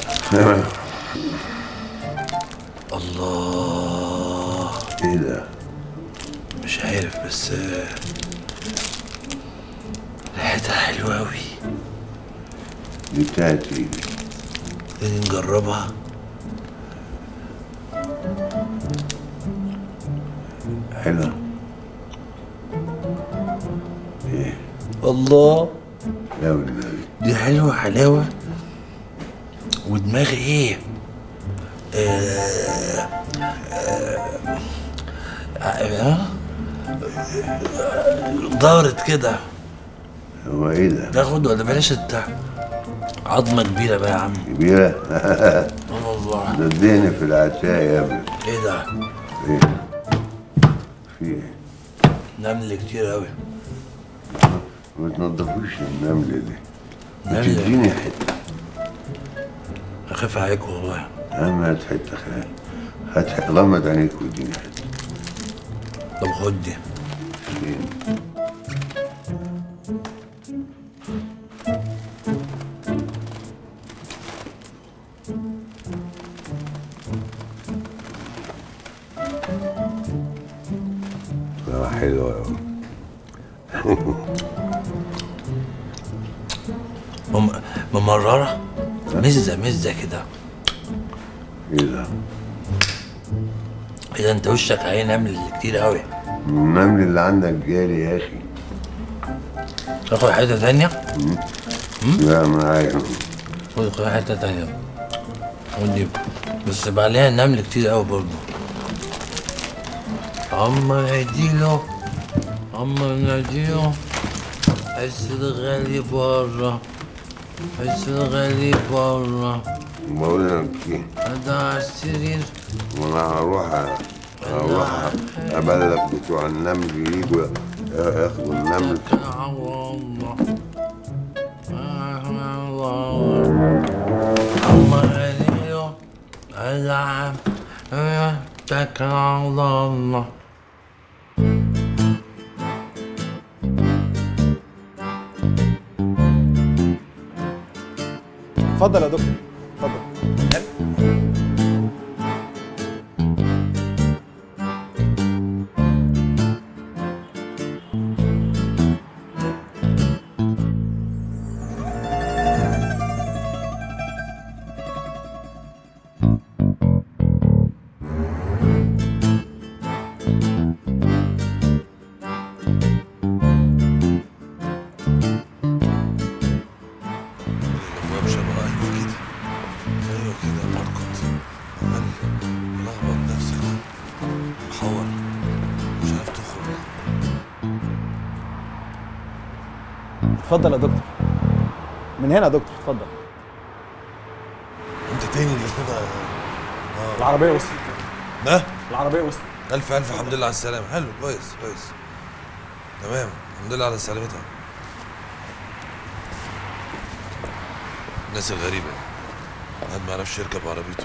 الله ايه ده؟ مش عارف بس آه، ريحتها حلوة أوي دي بتاعت ايه؟ تيجي نجربها حلوه ايه الله لا والنبي دي حلوة حلاوة ودماغي ايه آه آه آه دارت كده هو ايه ده؟ ناخد ولا بلاش البتاع عظمة كبيرة بقى يا عم كبيره اه والله ده اديني في العشاء يا ابني ايه ده ايه في ايه؟ نمل كتير أوي ما تنضفوش النملة دي نملة؟ تديني حتة أخاف عليك والله أهم هات حتة خيال هات حتة غمض عينيك واديني حتة طب خد دي فين؟ آه، حلوة أوي مم... ممررة مزة مزة كده ايه ده؟ ايه ده انت وشك عليه نمل كتير قوي النمل اللي عندك جالي يا أخي تاخد حتة تانية لا معايا خد خد حتة تانية خد دي بس بقى عليها نمل كتير قوي برضه عمر اديله عمر ناديله حس الغالي برا حس الغالي برا بقول لك ايه انا على السرير وانا هروح هروح ابلغ بتوع النمل يجوا ياخدوا النمل عمر اديله العب اتكل على الله اتفضل يا دكتور اتفضل الابواب شبه ايوه كده ايوه كده مرقط عمال ملخبط نفسك محور مش عارف تخرج اتفضل يا دكتور من هنا يا دكتور اتفضل انت تاني اللي كده اه العربيه وصلت ده العربيه وصلت الف الف الحمد لله على السلامه حلو كويس كويس تمام الحمد لله على سلامتها الناس الغريبة واحد ما يعرفش يركب عربيته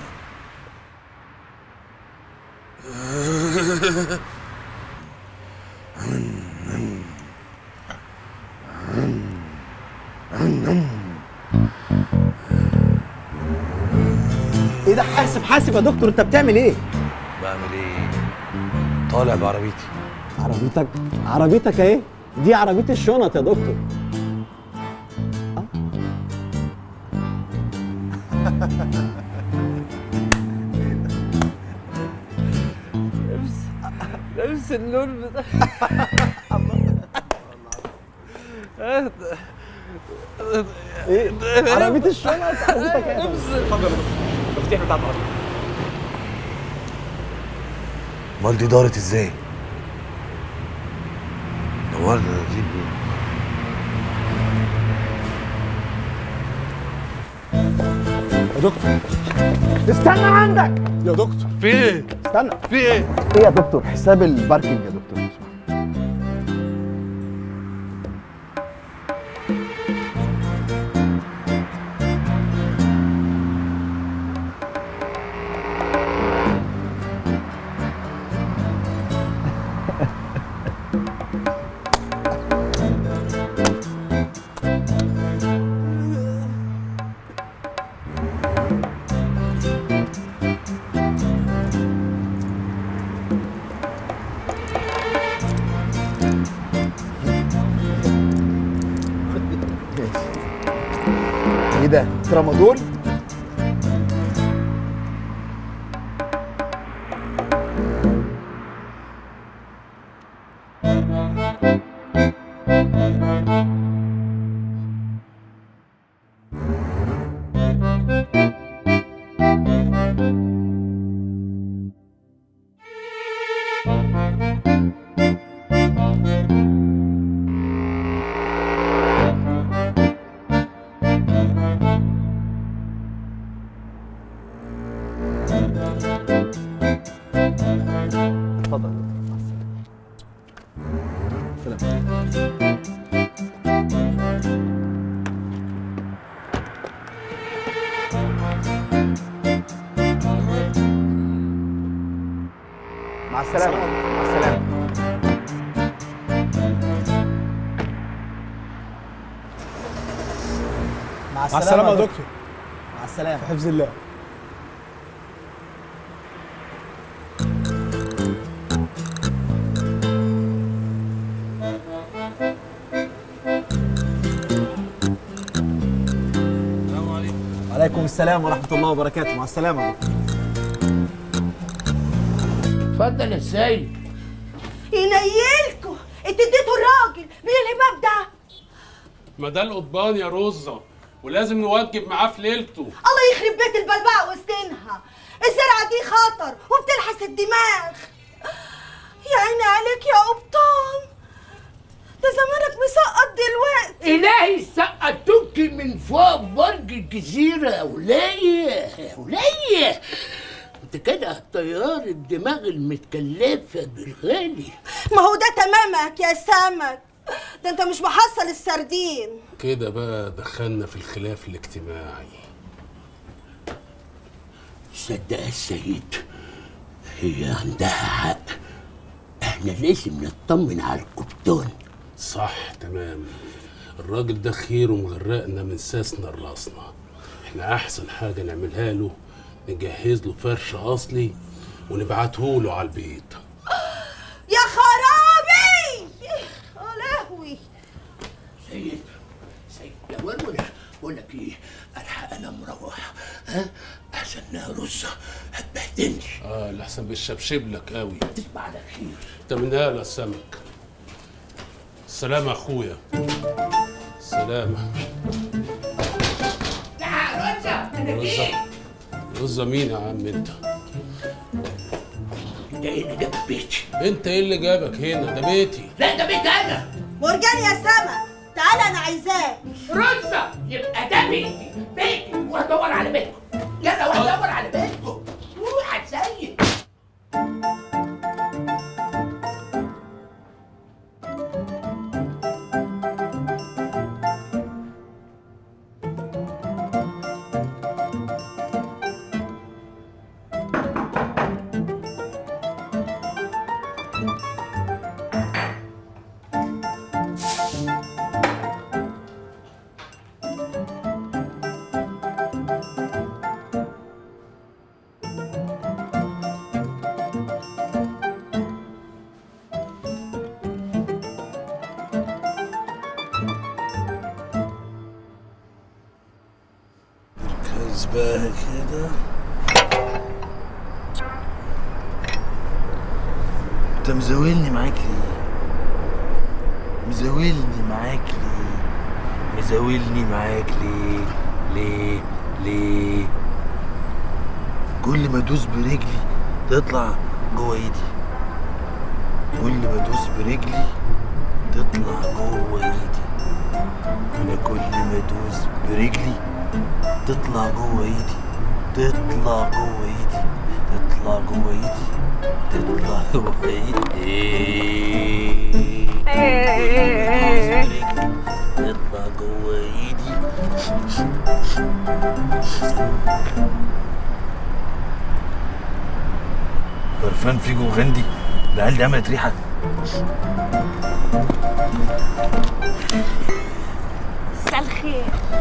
ايه ده حاسب حاسب يا دكتور انت بتعمل ايه بعمل ايه؟ طالع بعربيتي عربيتك عربيتك اهي دي عربيه الشنط يا دكتور نفس اللون بتاع ايه عربيه الشنط عربيتك ايه اتفضل يا دكتور المفاتيح بتاعت العربيه امال دي دارت ازاي؟ دورنا نجيب يا دكتور استنى عندك يا دكتور في ايه؟ استنى في ايه؟ ايه يا دكتور حساب الباركينج يا دكتور ايه ده ترامادول اتفضل سلام مع السلامة مع السلامة مع مع السلامة يا دكتور مع السلامة في حفظ الله وعليكم السلام ورحمة الله وبركاته مع السلامة يا دكتور اتفضل يا سيد ينيلكوا انت اديته الراجل مين الهباب ده ما ده القضبان يا رزة ولازم نوجب معاه في ليلته الله يخرب بيت البلبع وسنينها الزرعه دي خطر وبتلحس الدماغ يا عليك يا قبطان ده زمانك مسقط دلوقتي إلهي سقطوك من فوق برج الجزيرة يا ولية يا ولية انت كده الطيار الدماغ المتكلفة بالغالي ما هو ده تمامك يا سمك ده انت مش محصل السردين كده بقى دخلنا في الخلاف الاجتماعي صدق يا السيد هي عندها حق احنا لازم نطمن على القبطان صح تمام الراجل ده خير ومغرقنا من ساسنا لراسنا احنا احسن حاجه نعملها له نجهز له فرش اصلي ونبعته له على البيت يا خرابي يا لهوي سيد سيد يا ولول بقول لك ايه الحق انا مروح ها احسن انها رزه هتبهدلني اه الاحسن بالشبشب لك قوي تصبح على خير انت من هلا السمك سلام اخويا سلامة رزة رزة مين يا عم انت؟ انت ايه اللي جابك بيتي؟ انت ايه اللي جابك هنا؟ ده بيتي لا ده بيتي انا مرجان يا سمك تعالى انا عايزاك رزه يبقى ده بيتي بيتي وهدور على بيتكم يلا وهدور على بيتكم روح هتسيد كذبة كده انت مزاولني معاك ليه؟ مزاولني معاك ليه؟ مزاولني معاك ليه؟ ليه؟ ليه؟ كل ما ادوس برجلي تطلع جوه ايدي كل ما ادوس برجلي تطلع جوه ايدي انا كل ما ادوس برجلي تطلع جوه ايدي تطلع جوه ايدي تطلع جوه ايدي تطلع جوه ايدي تطلع جوه ايدي برفان فيجو غندي العيال دي عملت ريحه مساء الخير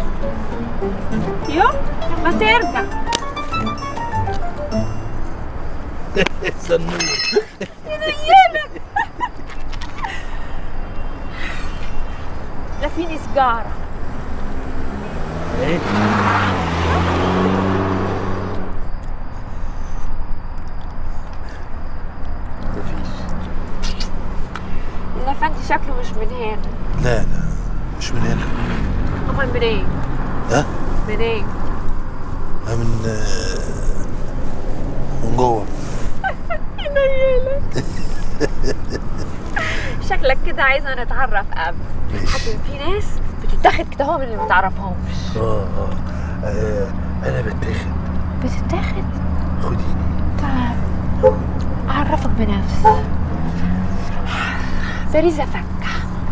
يو لما ترجع سنور ينيلك لا فيني سجارة ايه الافندي شكله مش من هنا لا لا مش من هنا امال منين ها منين أنا من آه، من جوه ينيلك شكلك كده عايزة نتعرف قبل حتى في ناس بتتاخد كده هو من اللي متعرفهمش اه اه آه، انا بتاخد بتتاخد خديني تعال أعرفك بنفسي باريزة فكة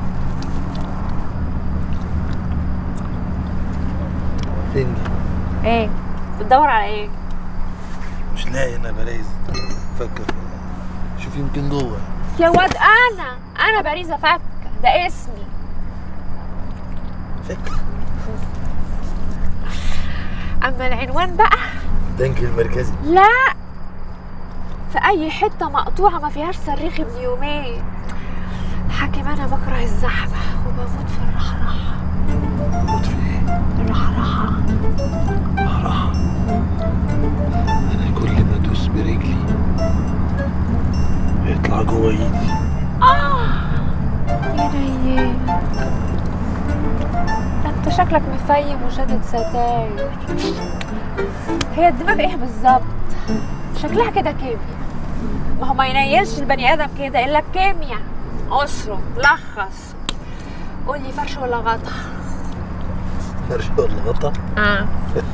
فين دي؟ ايه بتدور على ايه مش لاقي انا برايز فكر شوف يمكن جوه يا واد انا انا باريزة فكة ده اسمي فكة اما العنوان بقى البنك المركزي لا في اي حتة مقطوعة ما فيهاش صريخ ابن يومين حاكم انا بكره الزحمة وبموت في الرحرحة بموت في ايه؟ الرحرحة رحرحة انا كل ما ادوس برجلي بيطلع جوه ايدي اه يا نيال ده انت شكلك مفيم وشادد ستاير هي الدماغ ايه بالظبط شكلها كده كيمياء ما هو ما ينيلش البني ادم كده الا الكيمياء اسره لخص قول لي فرش ولا غطا فرش ولا غطا اه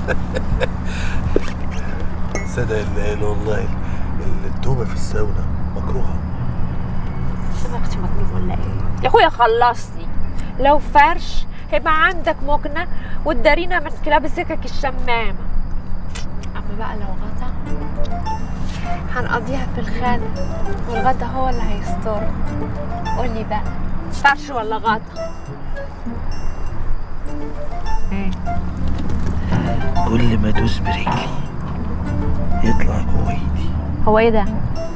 صدق الليل والله التوبة في الساونا مكروهة انا اختي مجنون ولا ايه يا اخويا خلصني لو فرش هيبقى عندك مكنه وتدارينا من كلاب السكك الشمامه اما بقى لو غطا هنقضيها في الخانه والغطا هو اللي هيستر قولي بقى فرش ولا غطا كل ما ادوس برجلي يطلع جوه ايدي هو ايه ده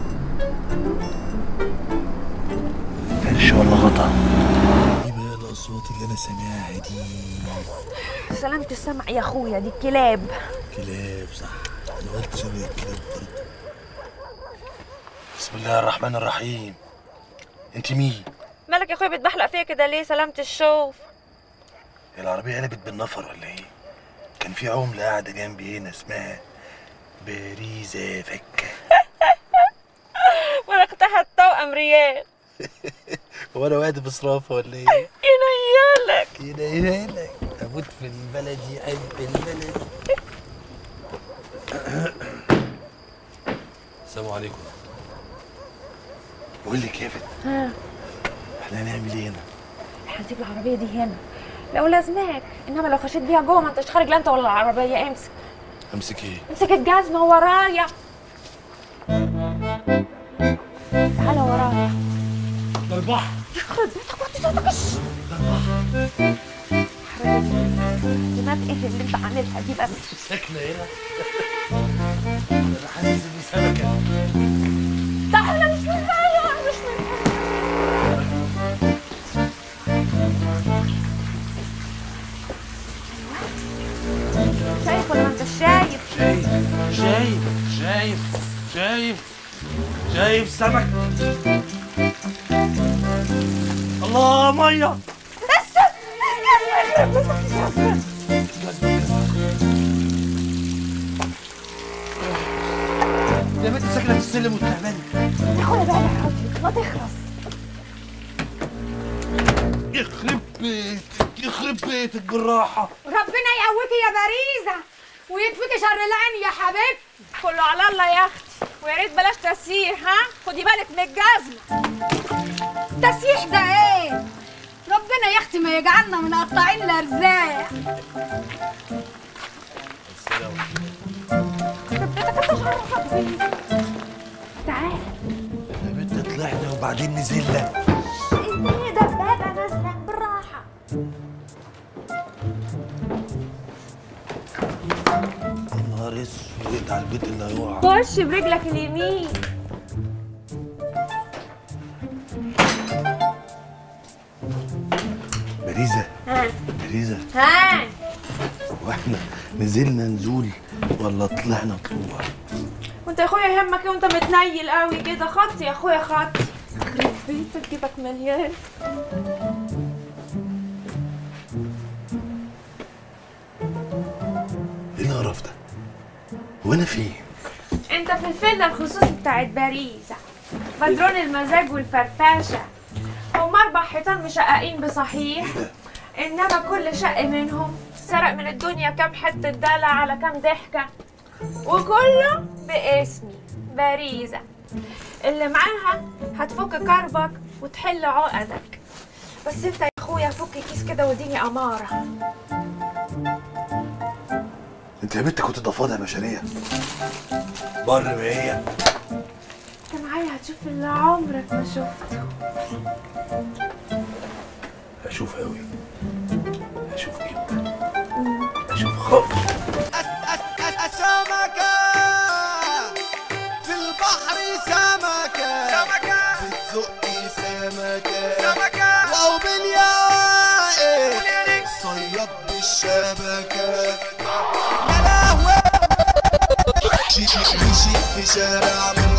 فرش ولا غطا ايه بقى الاصوات اللي انا سامعها دي سلامة السمع يا اخويا دي الكلاب كلاب صح انا قلت شبه الكلاب برضه بسم الله الرحمن الرحيم انت مين مالك يا اخويا بتبحلق فيا كده ليه سلامة الشوف هي العربية قلبت بالنفر ولا ايه كان في عملة قاعدة جنبي هنا اسمها باريزة فكة وانا اختها التوأم ريال هو انا وقت بصرافة ولا ايه ينيلك ينيلك اموت في البلد يحب البلد السلام عليكم بقول لك يا فت ها احنا هنعمل ايه هنا هتجيب العربية دي هنا لو لازماك انما لو خشيت بيها جوه ما انتش خارج لا انت ولا العربية امسك امسك ايه امسك الجزمة ورايا تعالى ورايا ده البحر يخرب بيتك وطي صوتك الش- دماغ ايه اللي انت عاملها دي بس ساكنة هنا انا حاسس اني سمكة تعالى مش من هنا مش من هنا شايف ولا ما انت شايف شايف شايف شايف شايف شايف سمك الله ميه بس يخرب بيتك يا يا بنت ساكنة في السلم وتعبانة يا اخويا بقى يا راجل ما تخلص يخرب بيتك يخرب بيتك بالراحة ربنا يقويكي يا باريزة ويكفيكي شر العين يا حبيبتي كله على الله يا اختي ويا ريت بلاش تسيح ها خدي بالك من الجزمة تسيح ده ايه ربنا يا اختي ما يجعلنا من قطاعين الارزاق تعال يا بنت طلعنا وبعدين نزلنا اديني دبابة نازلة بالراحة يا نهار اسود على البيت اللي هيقع خش برجلك اليمين باريزة ها باريزة ها واحنا نزلنا نزول ولا طلعنا طلوع وانت يا اخويا يهمك ايه وانت متنيل قوي كده خطي يا اخويا خطي يخرب بيتك جيبك مليان ايه القرف ده وانا فين انت في الفيلا الخصوصي بتاعت باريزة بدرون المزاج والفرفشة هما اربع حيطان مشققين بصحيح انما كل شق منهم سرق من الدنيا كام حتة دلع على كام ضحكة وكله باسمي باريزة اللي معاها هتفك كربك وتحل عقدك بس انت يا اخويا فك كيس كده واديني اماره انت يا بنت كنت ضفادع بشريه بر ما هي انت معايا هتشوف اللي عمرك ما شفته هشوف قوي هشوف جدا هشوف خالص سمكة في البحر سمكة سمكة بتزقي سمكة سمكة واو باليائق صياد بالشبكة يا لهوي مشي في شارع